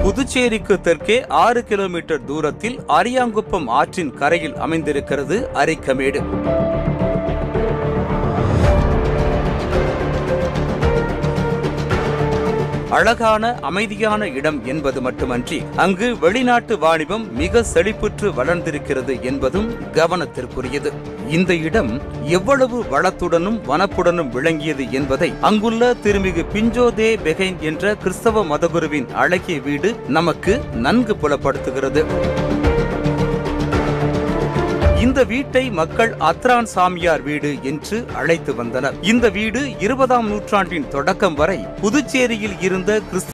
புதுச்சேரிக்கு தெற்கே ஆறு கிலோமீட்டர் தூரத்தில் அரியாங்குப்பம் ஆற்றின் கரையில் அமைந்திருக்கிறது அரிக்கமேடு அழகான அமைதியான இடம் என்பது மட்டுமன்றி அங்கு வெளிநாட்டு வாணிபம் மிக செழிப்புற்று வளர்ந்திருக்கிறது என்பதும் கவனத்திற்குரியது இந்த இடம் எவ்வளவு வளத்துடனும் வனப்புடனும் விளங்கியது என்பதை அங்குள்ள திருமிகு பிஞ்சோ தே பெகைன் என்ற கிறிஸ்தவ மதகுருவின் அழகிய வீடு நமக்கு நன்கு புலப்படுத்துகிறது இந்த வீட்டை மக்கள் அத்ரான் சாமியார் வீடு என்று அழைத்து வந்தனர் இந்த வீடு இருபதாம் நூற்றாண்டின் தொடக்கம் வரை புதுச்சேரியில் இருந்த கிறிஸ்தவ